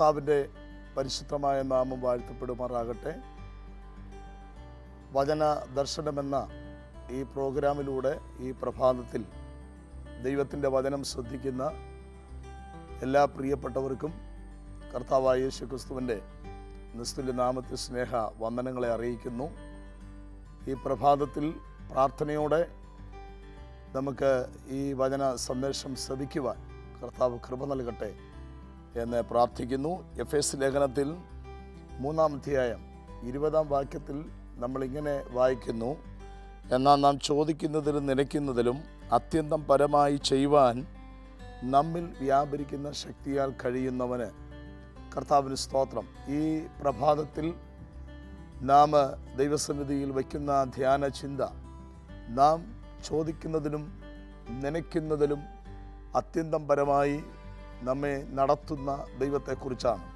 കർത്താവിൻ്റെ പരിശുദ്ധമായ നാമം വാഴ്ത്തപ്പെടുമാറാകട്ടെ വചന ദർശനമെന്ന ഈ പ്രോഗ്രാമിലൂടെ ഈ പ്രഭാതത്തിൽ ദൈവത്തിൻ്റെ വചനം ശ്രദ്ധിക്കുന്ന എല്ലാ പ്രിയപ്പെട്ടവർക്കും കർത്താവായ യേശു ക്രിസ്തുവിൻ്റെ നിസ്തുല്യ നാമത്തിൽ സ്നേഹ വന്ദനങ്ങളെ അറിയിക്കുന്നു ഈ പ്രഭാതത്തിൽ പ്രാർത്ഥനയോടെ നമുക്ക് ഈ വചന സന്ദേശം ശ്രവിക്കുവാൻ കർത്താവ് കൃപ നൽകട്ടെ എന്ന് പ്രാർത്ഥിക്കുന്നു എഫ് എസ് ലേഖനത്തിൽ മൂന്നാം അധ്യായം ഇരുപതാം വാക്യത്തിൽ നമ്മളിങ്ങനെ വായിക്കുന്നു എന്നാൽ നാം ചോദിക്കുന്നതിലും നനയ്ക്കുന്നതിലും അത്യന്തം പരമായി ചെയ്യുവാൻ നമ്മിൽ വ്യാപരിക്കുന്ന ശക്തിയാൽ കഴിയുന്നവന് കർത്താവിന് സ്തോത്രം ഈ പ്രഭാതത്തിൽ നാം ദൈവസന്നിധിയിൽ വയ്ക്കുന്ന ധ്യാന ചിന്ത നാം ചോദിക്കുന്നതിലും നനയ്ക്കുന്നതിലും അത്യന്തം പരമായി നമ്മെ നടത്തുന്ന ദൈവത്തെക്കുറിച്ചാണ്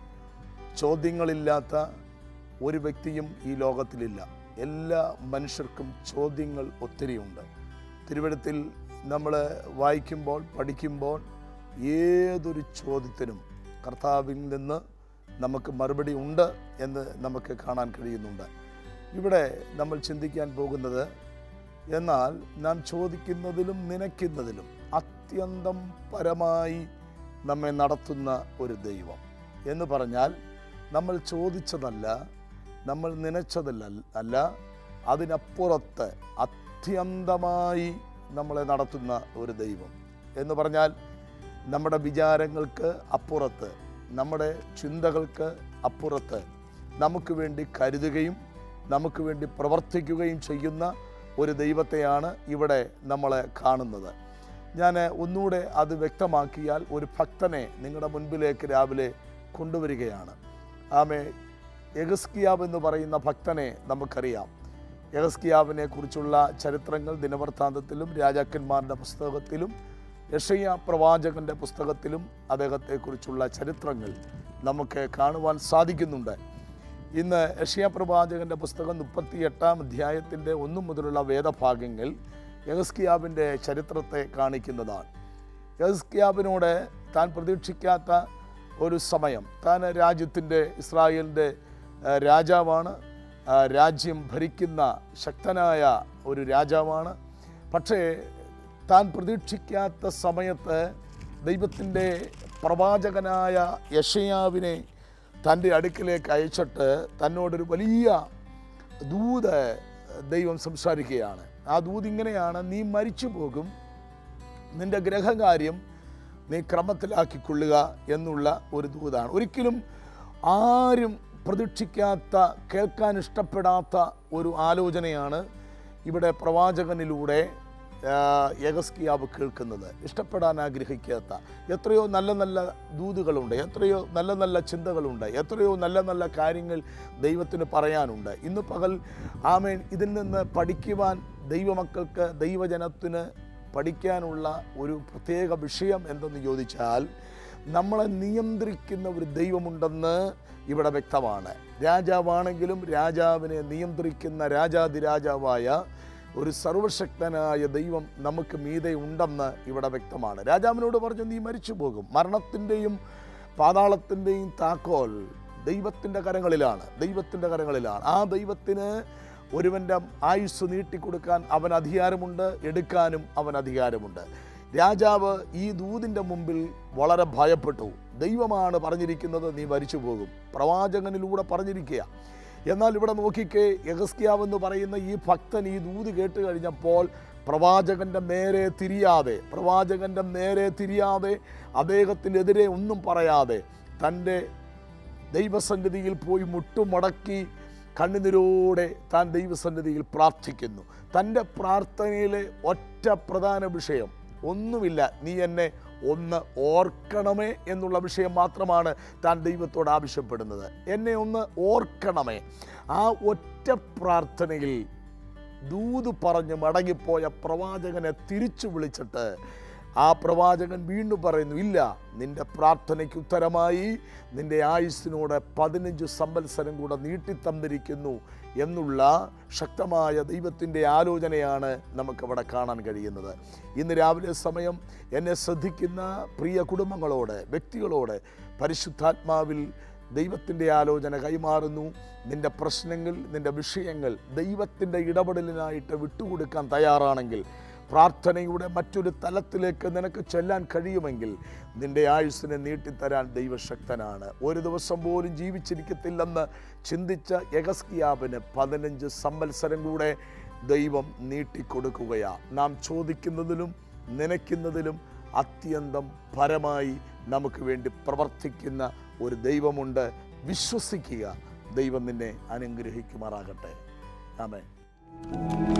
ചോദ്യങ്ങളില്ലാത്ത ഒരു വ്യക്തിയും ഈ ലോകത്തിലില്ല എല്ലാ മനുഷ്യർക്കും ചോദ്യങ്ങൾ ഒത്തിരിയുണ്ട് തിരുവഴുത്തിൽ നമ്മൾ വായിക്കുമ്പോൾ പഠിക്കുമ്പോൾ ഏതൊരു ചോദ്യത്തിനും കർത്താവിൽ നിന്ന് നമുക്ക് മറുപടി ഉണ്ട് എന്ന് നമുക്ക് കാണാൻ കഴിയുന്നുണ്ട് ഇവിടെ നമ്മൾ ചിന്തിക്കാൻ പോകുന്നത് എന്നാൽ നാം ചോദിക്കുന്നതിലും നനയ്ക്കുന്നതിലും അത്യന്തം പരമായി നമ്മെ നടത്തുന്ന ഒരു ദൈവം എന്ന് പറഞ്ഞാൽ നമ്മൾ ചോദിച്ചതല്ല നമ്മൾ നനച്ചതല്ല അല്ല അതിനപ്പുറത്ത് അത്യന്തമായി നമ്മളെ നടത്തുന്ന ഒരു ദൈവം എന്ന് പറഞ്ഞാൽ നമ്മുടെ വിചാരങ്ങൾക്ക് അപ്പുറത്ത് നമ്മുടെ ചിന്തകൾക്ക് അപ്പുറത്ത് നമുക്ക് വേണ്ടി കരുതുകയും നമുക്ക് വേണ്ടി പ്രവർത്തിക്കുകയും ചെയ്യുന്ന ഒരു ദൈവത്തെയാണ് ഇവിടെ നമ്മൾ കാണുന്നത് ഞാൻ ഒന്നുകൂടെ അത് വ്യക്തമാക്കിയാൽ ഒരു ഭക്തനെ നിങ്ങളുടെ മുൻപിലേക്ക് രാവിലെ കൊണ്ടുവരികയാണ് ആമേ എഗസ്കിയാവ് എന്ന് പറയുന്ന ഭക്തനെ നമുക്കറിയാം എഗസ്കിയാവിനെ കുറിച്ചുള്ള ചരിത്രങ്ങൾ ദിനവൃത്താന്തത്തിലും രാജാക്കന്മാരുടെ പുസ്തകത്തിലും യഷയ പ്രവാചകന്റെ പുസ്തകത്തിലും അദ്ദേഹത്തെക്കുറിച്ചുള്ള ചരിത്രങ്ങൾ നമുക്ക് കാണുവാൻ സാധിക്കുന്നുണ്ട് ഇന്ന് യഷയ പ്രവാചകന്റെ പുസ്തകം മുപ്പത്തി എട്ടാം അധ്യായത്തിൻ്റെ ഒന്നു മുതലുള്ള വേദഭാഗങ്ങൾ യഹസ്കിയാവിൻ്റെ ചരിത്രത്തെ കാണിക്കുന്നതാണ് യഹസ്കിയാവിനോട് താൻ പ്രതീക്ഷിക്കാത്ത ഒരു സമയം താൻ രാജ്യത്തിൻ്റെ ഇസ്രായേലിൻ്റെ ഏഹ്, രാജാവാണ് ആ, രാജ്യം ഭരിക്കുന്ന ശക്തനായ ഒരു രാജാവാണ് പക്ഷേ താൻ പ്രതീക്ഷിക്കാത്ത സമയത്ത് ദൈവത്തിൻ്റെ പ്രവാചകനായ യഷയാവിനെ തൻ്റെ അടുക്കിലേക്ക് അയച്ചിട്ട് തന്നോടൊരു വലിയ ദൂത് ദൈവം സംസാരിക്കുകയാണ് ആ ദൂത് ഇങ്ങനെയാണ് നീ മരിച്ചു പോകും നിന്റെ ഗ്രഹകാര്യം നീ ക്രമത്തിലാക്കിക്കൊള്ളുക എന്നുള്ള ഒരു ദൂതാണ് ഒരിക്കലും ആരും പ്രതീക്ഷിക്കാത്ത കേൾക്കാൻ ഇഷ്ടപ്പെടാത്ത ഒരു ആലോചനയാണ് ഇവിടെ പ്രവാചകനിലൂടെ യഗസ്കിയാവ് കേൾക്കുന്നത് ഇഷ്ടപ്പെടാൻ ആഗ്രഹിക്കാത്ത എത്രയോ നല്ല നല്ല ദൂതുകളുണ്ട് എത്രയോ നല്ല നല്ല ചിന്തകളുണ്ട് എത്രയോ നല്ല നല്ല കാര്യങ്ങൾ ദൈവത്തിന് പറയാനുണ്ട് ഇന്ന് പകൽ ആമേൻ ഇതിൽ നിന്ന് പഠിക്കുവാൻ ദൈവമക്കൾക്ക് ദൈവജനത്തിന് പഠിക്കാനുള്ള ഒരു പ്രത്യേക വിഷയം എന്തെന്ന് ചോദിച്ചാൽ നമ്മളെ നിയന്ത്രിക്കുന്ന ഒരു ദൈവമുണ്ടെന്ന് ഇവിടെ വ്യക്തമാണ് രാജാവാണെങ്കിലും രാജാവിനെ നിയന്ത്രിക്കുന്ന രാജാതിരാജാവായ ഒരു സർവശക്തനായ ദൈവം നമുക്ക് മീതെ ഉണ്ടെന്ന് ഇവിടെ വ്യക്തമാണ് രാജാവിനോട് പറഞ്ഞു നീ മരിച്ചു പോകും മരണത്തിൻ്റെയും പാതാളത്തിൻ്റെയും താക്കോൽ ദൈവത്തിൻ്റെ കരങ്ങളിലാണ് ദൈവത്തിൻ്റെ കരങ്ങളിലാണ് ആ ദൈവത്തിന് ഒരുവൻ്റെ ആയുസ് നീട്ടിക്കൊടുക്കാൻ അവൻ അധികാരമുണ്ട് എടുക്കാനും അവൻ അധികാരമുണ്ട് രാജാവ് ഈ ദൂതിൻ്റെ മുമ്പിൽ വളരെ ഭയപ്പെട്ടു ദൈവമാണ് പറഞ്ഞിരിക്കുന്നത് നീ മരിച്ചു പോകും പ്രവാചകനിലൂടെ പറഞ്ഞിരിക്കുക എന്നാൽ ഇവിടെ നോക്കിക്കേ യഗസ്കിയാവ് എന്ന് പറയുന്ന ഈ ഭക്തൻ ഈ ദൂത് കേട്ട് കഴിഞ്ഞപ്പോൾ പ്രവാചകന്റെ നേരെ തിരിയാതെ പ്രവാചകന്റെ നേരെ തിരിയാതെ അദ്ദേഹത്തിനെതിരെ ഒന്നും പറയാതെ തൻ്റെ ദൈവസന്നിധിയിൽ പോയി മുട്ടുമടക്കി കണ്ണുനീരോടെ താൻ ദൈവസന്നിധിയിൽ പ്രാർത്ഥിക്കുന്നു തൻ്റെ പ്രാർത്ഥനയിലെ ഒറ്റ പ്രധാന വിഷയം ഒന്നുമില്ല നീ എന്നെ ഒന്ന് ഓർക്കണമേ എന്നുള്ള വിഷയം മാത്രമാണ് താൻ ദൈവത്തോട് ആവശ്യപ്പെടുന്നത് എന്നെ ഒന്ന് ഓർക്കണമേ ആ ഒറ്റ പ്രാർത്ഥനയിൽ ദൂത് പറഞ്ഞ് മടങ്ങിപ്പോയ പ്രവാചകനെ തിരിച്ചു വിളിച്ചിട്ട് ആ പ്രവാചകൻ വീണ്ടും പറയുന്നു ഇല്ല നിന്റെ പ്രാർത്ഥനയ്ക്ക് ഉത്തരമായി നിന്റെ ആയുസ്സിനോട് പതിനഞ്ച് സംവത്സരം കൂടെ നീട്ടിത്തന്നിരിക്കുന്നു എന്നുള്ള ശക്തമായ ദൈവത്തിൻ്റെ ആലോചനയാണ് നമുക്കവിടെ കാണാൻ കഴിയുന്നത് ഇന്ന് രാവിലെ സമയം എന്നെ ശ്രദ്ധിക്കുന്ന പ്രിയ കുടുംബങ്ങളോട് വ്യക്തികളോട് പരിശുദ്ധാത്മാവിൽ ദൈവത്തിൻ്റെ ആലോചന കൈമാറുന്നു നിന്റെ പ്രശ്നങ്ങൾ നിന്റെ വിഷയങ്ങൾ ദൈവത്തിൻ്റെ ഇടപെടലിനായിട്ട് വിട്ടുകൊടുക്കാൻ തയ്യാറാണെങ്കിൽ പ്രാർത്ഥനയുടെ മറ്റൊരു തലത്തിലേക്ക് നിനക്ക് ചെല്ലാൻ കഴിയുമെങ്കിൽ നിന്റെ ആയുസ്സിനെ നീട്ടിത്തരാൻ ദൈവശക്തനാണ് ഒരു ദിവസം പോലും ജീവിച്ചിരിക്കത്തില്ലെന്ന് ചിന്തിച്ച യഗസ്കിയാബിന് പതിനഞ്ച് സംവത്സരം കൂടെ ദൈവം നീട്ടിക്കൊടുക്കുകയാണ് നാം ചോദിക്കുന്നതിലും നനയ്ക്കുന്നതിലും അത്യന്തം പരമായി നമുക്ക് വേണ്ടി പ്രവർത്തിക്കുന്ന ഒരു ദൈവമുണ്ട് വിശ്വസിക്കുക ദൈവം നിന്നെ അനുഗ്രഹിക്കുമാറാകട്ടെ ആമേ